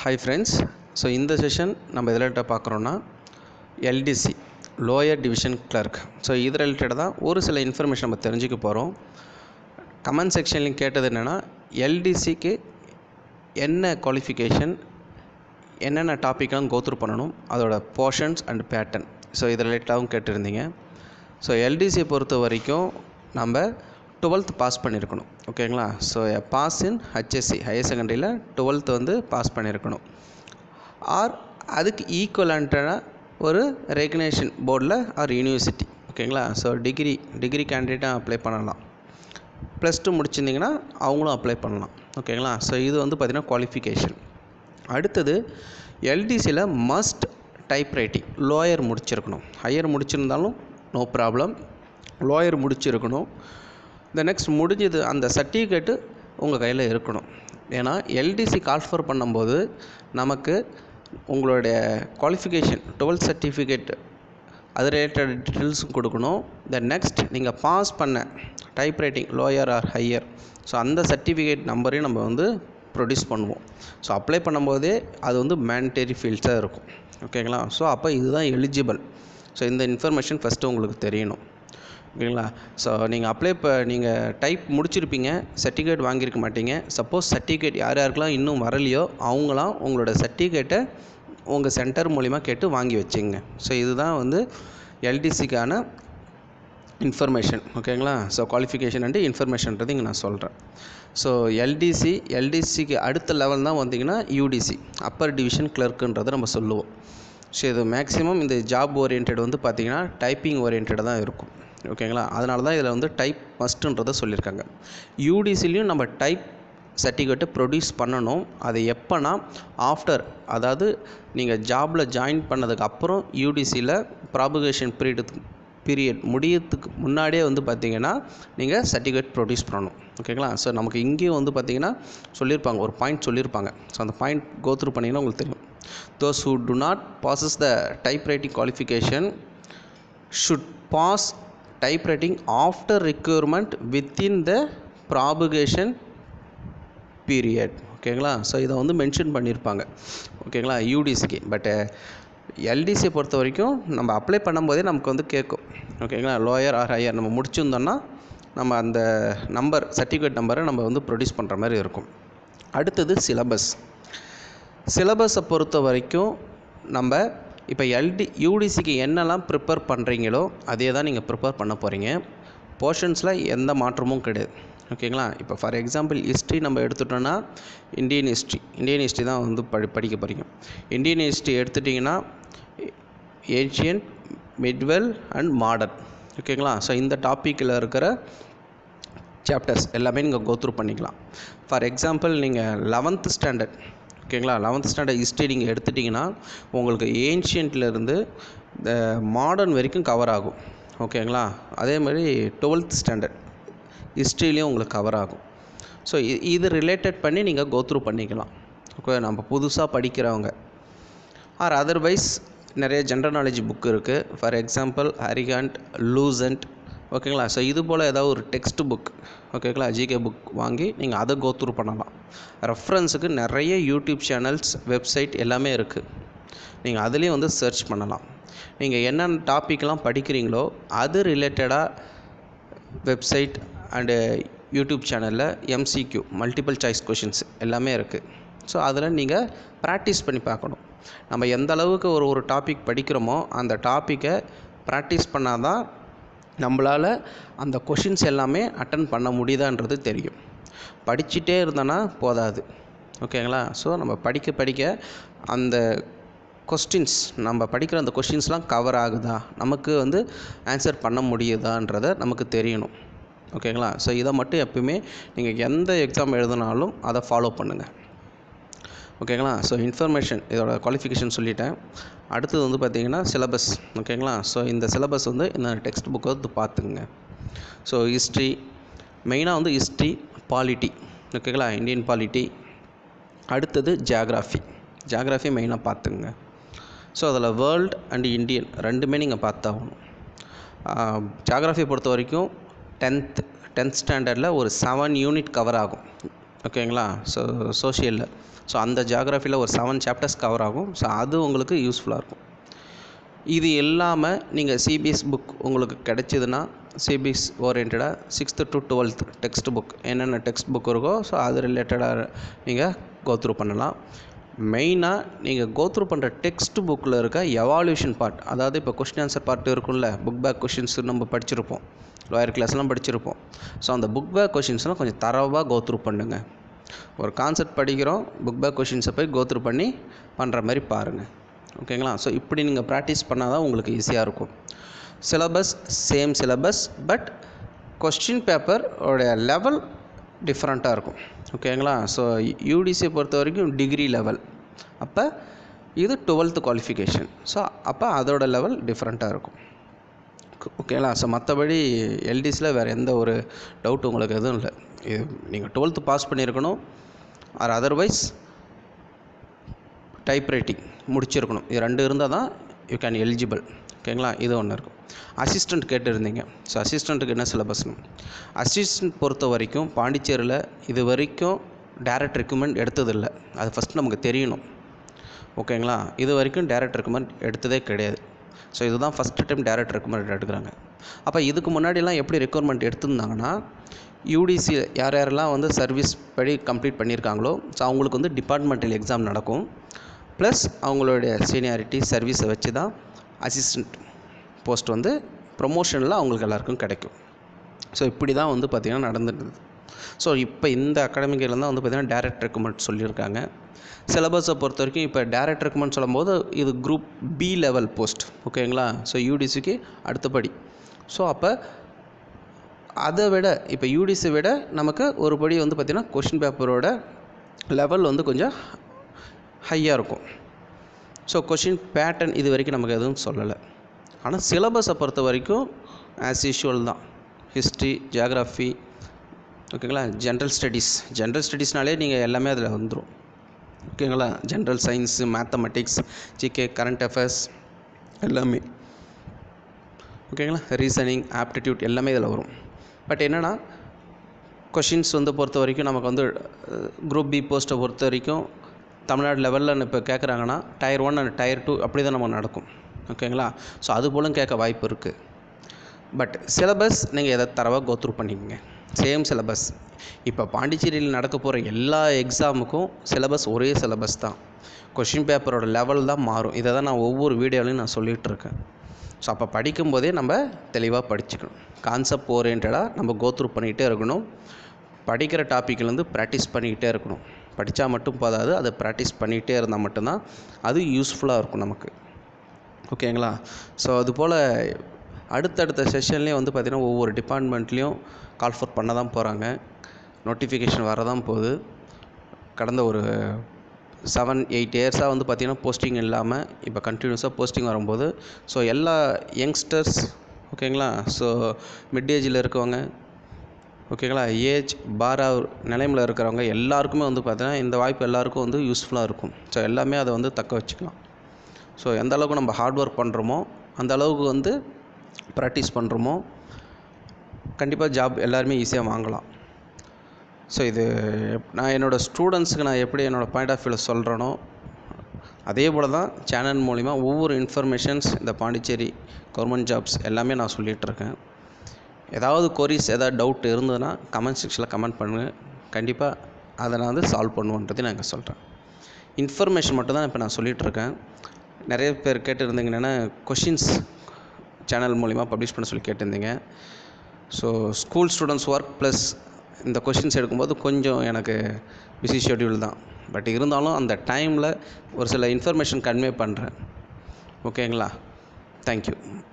hi friends so இந்த session நம்ம எதில் பார்க்குறோன்னா LDC lower division clerk so இது ரிலேட்டடாக தான் ஒரு சில இன்ஃபர்மேஷன் நம்ம தெரிஞ்சுக்க போகிறோம் கமெண்ட் செக்ஷன்லையும் கேட்டது என்னென்னா எல்டிசிக்கு என்ன குவாலிஃபிகேஷன் என்னென்ன டாப்பிக்லாம் கோத்ரூ பண்ணணும் அதோட போர்ஷன்ஸ் அண்ட் பேட்டர்ன் ஸோ இது ரிலேட்டடாகவும் கேட்டிருந்தீங்க ஸோ எல்டிசியை பொறுத்த வரைக்கும் நம்ம டுவெல்த் பாஸ் பண்ணியிருக்கணும் ஓகேங்களா so pass in HSC higher செகண்டரியில் டுவெல்த் வந்து பாஸ் பண்ணியிருக்கணும் ஆர் அதுக்கு ஈக்குவலண்ட்டான ஒரு ரெகனேஷன் போர்டில் ஆர் யூனிவர்சிட்டி ஓகேங்களா ஸோ டிகிரி டிகிரி கேண்டிடேட்டாக அப்ளை பண்ணலாம் ப்ளஸ் டூ முடிச்சிருந்தீங்கன்னா அவங்களும் அப்ளை பண்ணலாம் ஓகேங்களா ஸோ இது வந்து பார்த்திங்கன்னா குவாலிஃபிகேஷன் அடுத்தது எல்டிசியில் மஸ்ட் டைப் ரைட்டிங் லோயர் முடிச்சிருக்கணும் ஹையர் முடிச்சிருந்தாலும் நோ ப்ராப்ளம் லோயர் முடிச்சிருக்கணும் இந்த நெக்ஸ்ட் முடிஞ்சது அந்த சர்டிஃபிகேட்டு உங்கள் கையில் இருக்கணும் ஏன்னா எல்டிசி கால்ஃபர் பண்ணும்போது நமக்கு உங்களுடைய குவாலிஃபிகேஷன் டுவெல்த் சர்டிஃபிகேட் அது ரிலேட்டட் டீட்டெயில்ஸும் கொடுக்கணும் த நெக்ஸ்ட் நீங்கள் பாஸ் பண்ண type writing lower or higher so அந்த சர்டிஃபிகேட் நம்பரையும் நம்ம வந்து ப்ரொடியூஸ் பண்ணுவோம் ஸோ அப்ளை பண்ணும்போதே அது வந்து மேண்டேரி ஃபீல்ட்ஸாக இருக்கும் ஓகேங்களா ஸோ அப்போ இதுதான் எலிஜிபிள் ஸோ இந்த இன்ஃபர்மேஷன் ஃபஸ்ட்டு உங்களுக்கு தெரியணும் ஓகேங்களா ஸோ நீங்கள் அப்ளை இப்போ நீங்கள் டைப் முடிச்சிருப்பீங்க சர்டிஃபிகேட் வாங்கியிருக்க மாட்டீங்க சப்போஸ் சர்டிஃபிகேட் யார் யாருக்கெல்லாம் இன்னும் வரலையோ அவங்களாம் உங்களோட சர்டிஃபிகேட்டை உங்கள் சென்டர் மூலிமா கேட்டு வாங்கி வச்சுங்க ஸோ இதுதான் வந்து எல்டிசிக்கான இன்ஃபர்மேஷன் ஓகேங்களா ஸோ குவாலிஃபிகேஷன் அண்டு இன்ஃபர்மேஷன்றது இங்கே நான் சொல்கிறேன் ஸோ எல்டிசி எல்டிசிக்கு அடுத்த லெவல் தான் வந்தீங்கன்னா யூடிசி அப்பர் டிவிஷன் கிளர்க்குன்றதை நம்ம சொல்லுவோம் ஸோ இது மேக்ஸிமம் இந்த ஜாப் ஓரியன்ட் வந்து பார்த்திங்கன்னா டைப்பிங் ஓரியன்டாக தான் இருக்கும் ஓகேங்களா அதனால தான் இதில் வந்து டைப் மஸ்ட்டுன்றதை சொல்லியிருக்காங்க யூடிசிலையும் நம்ம டைப் சர்டிஃபிகேட்டை ப்ரொடியூஸ் பண்ணணும் அது எப்போனா ஆஃப்டர் அதாவது நீங்கள் ஜாபில் ஜாயின் பண்ணதுக்கு அப்புறம் யூடிசியில் ப்ராபகேஷன் பீரியட் பீரியட் முடியறதுக்கு முன்னாடியே வந்து பார்த்திங்கன்னா நீங்கள் சர்டிஃபிகேட் ப்ரொடியூஸ் பண்ணணும் ஓகேங்களா ஸோ நமக்கு இங்கேயும் வந்து பார்த்திங்கன்னா சொல்லியிருப்பாங்க ஒரு பாயிண்ட் சொல்லியிருப்பாங்க ஸோ அந்த பாயிண்ட் கோத்ரூ பண்ணிங்கன்னா உங்களுக்கு தெரியும் those who do not passes the type writing qualification should pass type writing after requirement within the probation period ஓகேங்களா ஸோ இதை வந்து மென்ஷன் பண்ணியிருப்பாங்க ஓகேங்களா யூடிசிக்கு பட்டு எல்டிசியை பொறுத்த வரைக்கும் நம்ம அப்ளை பண்ணும்போதே நமக்கு வந்து கேட்கும் ஓகேங்களா லோயர் ஆர் ஹையர் நம்ம முடிச்சிருந்தோம்னா நம்ம அந்த நம்பர் சர்டிஃபிகேட் நம்பரை நம்ம வந்து ப்ரொடியூஸ் பண்ணுற மாதிரி இருக்கும் அடுத்தது சிலபஸ் சிலபஸை பொறுத்த வரைக்கும் நம்ம இப்போ எல்டி யூடிசிக்கு என்னெல்லாம் ப்ரிப்பேர் பண்ணுறீங்களோ அதே தான் நீங்கள் ப்ரிப்பேர் பண்ண போகிறீங்க போர்ஷன்ஸில் எந்த மாற்றமும் கிடையாது ஓகேங்களா இப்போ ஃபார் எக்ஸாம்பிள் ஹிஸ்ட்ரி நம்ம எடுத்துட்டோன்னா இந்தியன் ஹிஸ்ட்ரி இந்தியன் ஹிஸ்ட்ரி தான் வந்து படி படிக்க போகிறீங்க இந்தியன் ஹிஸ்ட்ரி எடுத்துட்டிங்கன்னா ஏன்ஷியன் மிட்வெல் அண்ட் மாடர்ன் ஓகேங்களா ஸோ இந்த டாப்பிக்கில் இருக்கிற சாப்டர்ஸ் எல்லாமே நீங்கள் கோத்ரூ பண்ணிக்கலாம் ஃபார் எக்ஸாம்பிள் நீங்கள் லெவன்த் ஸ்டாண்டர்ட் ஓகேங்களா லெவன்த் ஸ்டாண்டர்ட் ஹிஸ்ட்ரி நீங்கள் எடுத்துட்டிங்கன்னா உங்களுக்கு ஏன்ஷியன்ட்லேருந்து இந்த மாடர்ன் வரைக்கும் கவர் ஆகும் ஓகேங்களா அதே மாதிரி டுவெல்த் ஸ்டாண்டர்ட் ஹிஸ்ட்ரிலையும் உங்களுக்கு கவர் ஆகும் ஸோ இது ரிலேட்டட் பண்ணி நீங்கள் கோத்ரூ பண்ணிக்கலாம் ஓகே நம்ம புதுசாக படிக்கிறவங்க ஆர் அதர்வைஸ் நிறைய ஜென்ரல் நாலேஜ் புக் இருக்குது ஃபார் எக்ஸாம்பிள் ஹரிகாண்ட் லூசன்ட் ஓகேங்களா ஸோ இது போல் ஏதாவது ஒரு டெக்ஸ்ட் புக் ஓகேங்களா ஜிகே புக் வாங்கி நீங்கள் அதை கோத்ரூ பண்ணலாம் ரெஃபரன்ஸுக்கு நிறைய யூடியூப் சேனல்ஸ் வெப்சைட் எல்லாமே இருக்குது நீங்கள் அதுலேயும் வந்து சர்ச் பண்ணலாம் நீங்கள் என்னென்ன டாப்பிக்லாம் படிக்கிறீங்களோ அது ரிலேட்டடாக வெப்சைட் அண்டு யூடியூப் சேனலில் எம்சிக்யூ மல்டிபிள் சாய்ஸ் கொஷின்ஸ் எல்லாமே இருக்குது ஸோ அதில் நீங்கள் ப்ராக்டிஸ் பண்ணி பார்க்கணும் நம்ம எந்த அளவுக்கு ஒரு ஒரு டாபிக் படிக்கிறோமோ அந்த டாப்பிக்கை ப்ராக்டிஸ் பண்ணால் தான் நம்மளால் அந்த கொஷின்ஸ் எல்லாமே அட்டன் பண்ண முடியுதான்றது தெரியும் படிச்சுட்டே இருந்தோன்னா போதாது ஓகேங்களா ஸோ நம்ம படிக்க படிக்க அந்த கொஸ்டின்ஸ் நம்ம படிக்கிற அந்த கொஷின்ஸ்லாம் கவர் ஆகுதா நமக்கு வந்து ஆன்சர் பண்ண முடியுதான்றதை நமக்கு தெரியணும் ஓகேங்களா ஸோ இதை மட்டும் எப்பயுமே நீங்கள் எந்த எக்ஸாம் எழுதினாலும் அதை ஃபாலோ பண்ணுங்கள் ஓகேங்களா ஸோ இன்ஃபர்மேஷன் இதோட குவாலிஃபிகேஷன் சொல்லிட்டேன் அடுத்தது வந்து பார்த்திங்கன்னா சிலபஸ் ஓகேங்களா ஸோ இந்த சிலபஸ் வந்து இந்த டெக்ஸ்ட் புக்கை வந்து பார்த்துக்குங்க ஸோ ஹிஸ்ட்ரி மெயினாக வந்து ஹிஸ்ட்ரி பாலிட்டி ஓகேங்களா இந்தியன் பாலிட்டி அடுத்தது ஜியாகிராஃபி ஜியாகிராஃபி மெயினாக பார்த்துக்குங்க ஸோ அதில் வேர்ல்டு அண்டு இந்தியன் ரெண்டுமே நீங்கள் பார்த்தாகணும் ஜியாகிராஃபியை பொறுத்த வரைக்கும் டென்த் டென்த் ஸ்டாண்டர்டில் ஒரு செவன் யூனிட் கவர் ஆகும் ஓகேங்களா ஸோ சோஷியலில் ஸோ அந்த ஜியாகிரஃபியில் ஒரு செவன் சாப்டர்ஸ் கவர் ஆகும் ஸோ அது உங்களுக்கு யூஸ்ஃபுல்லாக இருக்கும் இது இல்லாமல் நீங்கள் சிபிஎஸ் புக் உங்களுக்கு கிடைச்சிதுன்னா சிபிஎஸ் ஓரியன்டாக sixth to twelfth text book என்னென்ன டெக்ஸ்ட் புக் இருக்கோ ஸோ அது ரிலேட்டடாக நீங்கள் கோத்ரூ பண்ணலாம் மெயினாக நீங்கள் கோத்ரூ பண்ணுற டெக்ஸ்ட் புக்கில் இருக்க எவால்யூஷன் பார்ட் அதாவது இப்போ கொஸ்டின் ஆன்சர் பார்ட் இருக்கும்ல புக் பேக் கொஷின்ஸ் நம்ம படிச்சிருப்போம் லோயர் கிளாஸ்லாம் படிச்சிருப்போம் ஸோ அந்த புக் பேக் கொஷின்ஸ்லாம் கொஞ்சம் தரவாக கோத்ரூ பண்ணுங்கள் ஒரு கான்செப்ட் படிக்கிறோம் புக் பேக் கொஷின்ஸை போய் கோத்ரூ பண்ணி பண்ணுற மாதிரி பாருங்கள் ஓகேங்களா ஸோ இப்படி நீங்கள் ப்ராக்டிஸ் பண்ணால் தான் உங்களுக்கு ஈஸியாக இருக்கும் syllabus same syllabus but question paper உடைய லெவல் டிஃப்ரெண்ட்டாக இருக்கும் ஓகேங்களா ஸோ யூடிசியை பொறுத்த வரைக்கும் டிகிரி லெவல் அப்போ இது டுவெல்த்து குவாலிஃபிகேஷன் ஸோ அப்போ அதோட லெவல் டிஃப்ரெண்ட்டாக இருக்கும் ஓகேங்களா ஸோ மற்றபடி எல்டிஸில் வேறு எந்த ஒரு டவுட் உங்களுக்கு எதுவும் இல்லை இது நீங்கள் டுவெல்த்து பாஸ் பண்ணியிருக்கணும் ஆர் அதர்வைஸ் டைப் ரைட்டிங் முடிச்சிருக்கணும் இது ரெண்டு இருந்தால் தான் யூ கேன் எலிஜிபிள் ஓகேங்களா இது ஒன்று இருக்கும் அசிஸ்டண்ட் கேட்டிருந்தீங்க ஸோ அசிஸ்டண்ட்டுக்கு என்ன சிலபஸ்னு அசிஸ்டண்ட் பொறுத்த வரைக்கும் பாண்டிச்சேரியில் இது வரைக்கும் டேரக்ட் ரெக்குமெண்ட் எடுத்ததில்லை அது ஃபஸ்ட் நமக்கு தெரியணும் ஓகேங்களா இது வரைக்கும் டேரக்ட் ரெக்குமெண்ட் எடுத்ததே கிடையாது ஸோ இதுதான் ஃபஸ்ட்டு டைம் டேரக்ட் ரெக்குமெண்ட் எடுக்கிறாங்க அப்போ இதுக்கு முன்னாடிலாம் எப்படி ரெக்குவயர்மெண்ட் எடுத்திருந்தாங்கன்னா யூடிசி யார் யாரெல்லாம் வந்து சர்வீஸ் படி கம்ப்ளீட் பண்ணியிருக்காங்களோ ஸோ அவங்களுக்கு வந்து டிபார்ட்மெண்டல் எக்ஸாம் நடக்கும் ப்ளஸ் அவங்களுடைய சீனியாரிட்டி சர்வீஸை வச்சு தான் அசிஸ்டண்ட் போஸ்ட் வந்து ப்ரொமோஷனில் அவங்களுக்கு எல்லாருக்கும் கிடைக்கும் ஸோ இப்படி தான் வந்து பார்த்திங்கன்னா நடந்துருந்தது ஸோ இப்போ இந்த அகாடமிக் இயரில் தான் வந்து பார்த்திங்கன்னா டேரக்ட் ரெக்குமெண்ட் சொல்லியிருக்காங்க சிலபஸை பொறுத்த வரைக்கும் இப்போ டேரக்ட் ரெக்குமெண்ட் சொல்லும்போது இது குரூப் பி லெவல் போஸ்ட் ஓகேங்களா ஸோ யூடிசிக்கு அடுத்தபடி ஸோ அப்போ அதை விட இப்போ யூடிசி விட நமக்கு ஒரு படி வந்து பார்த்திங்கன்னா கொஷின் பேப்பரோட லெவல் வந்து கொஞ்சம் ஹையாக இருக்கும் ஸோ கொஷின் பேட்டர்ன் இது வரைக்கும் நமக்கு எதுவும் சொல்லலை ஆனால் சிலபஸை பொறுத்த வரைக்கும் ஆஸ் யூஷுவல் தான் ஹிஸ்ட்ரி ஜியாகிரஃபி ஓகேங்களா ஜென்ரல் ஸ்டடீஸ் ஜென்ரல் ஸ்டடீஸ்னாலே நீங்கள் எல்லாமே அதில் வந்துடும் ஓகேங்களா general science mathematics GK current affairs எல்லாமே ஓகேங்களா ரீசனிங் ஆப்டிடியூட் எல்லாமே இதில் வரும் பட் என்னென்னா கொஷின்ஸ் வந்து பொறுத்த வரைக்கும் நமக்கு வந்து குரூப் பி போஸ்ட்டை பொறுத்த வரைக்கும் தமிழ்நாடு லெவலில் இப்போ கேட்குறாங்கன்னா tier one and tier two அப்படி தான் நமக்கு நடக்கும் ஓகேங்களா ஸோ அது போலும் கேட்க வாய்ப்பு இருக்குது பட் சிலபஸ் நீங்கள் எதை தரவாக கோத்ரூ பண்ணிக்கோங்க சேம் சிலபஸ் இப்போ பாண்டிச்சேரியில் நடக்க போகிற எல்லா எக்ஸாமுக்கும் சிலபஸ் ஒரே சிலபஸ் தான் கொஷின் பேப்பரோட லெவல் தான் மாறும் இதை தான் நான் ஒவ்வொரு வீடியோலையும் நான் சொல்லிகிட்டு இருக்கேன் ஸோ அப்போ படிக்கும்போதே நம்ம தெளிவாக படிச்சுக்கணும் கான்செப்ட் ஓரியன்டாக நம்ம கோத்ரூ பண்ணிகிட்டே இருக்கணும் படிக்கிற டாப்பிக்லேருந்து ப்ராக்டிஸ் பண்ணிக்கிட்டே இருக்கணும் படித்தா மட்டும் போதாது அதை ப்ராக்டிஸ் பண்ணிகிட்டே இருந்தால் மட்டும்தான் அது யூஸ்ஃபுல்லாக இருக்கும் நமக்கு ஓகேங்களா ஸோ அதுபோல் அடுத்தடுத்த செஷன்லேயும் வந்து பார்த்திங்கன்னா ஒவ்வொரு டிபார்ட்மெண்ட்லேயும் கால் ஃபோர் பண்ண தான் போகிறாங்க நோட்டிஃபிகேஷன் வர தான் போகுது கடந்த ஒரு செவன் எயிட் இயர்ஸாக வந்து பார்த்திங்கன்னா போஸ்டிங் இல்லாமல் இப்போ கண்டினியூஸாக போஸ்டிங் வரும்போது ஸோ எல்லா யங்ஸ்டர்ஸ் ஓகேங்களா ஸோ மிட் ஏஜில் இருக்கவங்க ஓகேங்களா ஏஜ் பாரா நிலைமையில் இருக்கிறவங்க எல்லாருக்குமே வந்து பார்த்தீங்கன்னா இந்த வாய்ப்பு எல்லாருக்கும் வந்து யூஸ்ஃபுல்லாக இருக்கும் ஸோ எல்லாமே அதை வந்து தக்க வச்சுக்கலாம் ஸோ எந்த அளவுக்கு நம்ம ஹார்ட் ஒர்க் பண்ணுறோமோ அந்த அளவுக்கு வந்து ப்ராக்டிஸ் பண்ணுறோமோ கண்டிப்பாக ஜாப் எல்லாருமே ஈஸியாக வாங்கலாம் ஸோ இது நான் என்னோடய ஸ்டூடெண்ட்ஸுக்கு நான் எப்படி என்னோடய பாயிண்ட் ஆஃப் வியூவில் சொல்கிறேனோ அதே போல் தான் சேனல் மூலிமா ஒவ்வொரு இன்ஃபர்மேஷன்ஸ் இந்த பாண்டிச்சேரி கவர்மெண்ட் ஜாப்ஸ் எல்லாமே நான் சொல்லிகிட்ருக்கேன் ஏதாவது கொரிஸ் ஏதாவது டவுட் இருந்ததுன்னா கமெண்ட் செக்ஷனில் கமெண்ட் பண்ணுங்கள் கண்டிப்பாக அதை நான் வந்து சால்வ் பண்ணுவேன்றதை நான் இங்கே சொல்கிறேன் இன்ஃபர்மேஷன் மட்டும் தான் இப்போ நான் சொல்லிகிட்ருக்கேன் நிறைய பேர் கேட்டிருந்தீங்க என்னென்னா கொஷின்ஸ் சேனல் மூலிமா பப்ளிஷ் பண்ண சொல்லி கேட்டிருந்தீங்க so school students work plus இந்த கொஷின்ஸ் எடுக்கும்போது கொஞ்சம் எனக்கு பிஸி ஷெட்யூல் தான் பட் இருந்தாலும் அந்த டைமில் ஒரு சில இன்ஃபர்மேஷன் கன்வே பண்ணுறேன் ஓகேங்களா தேங்க்யூ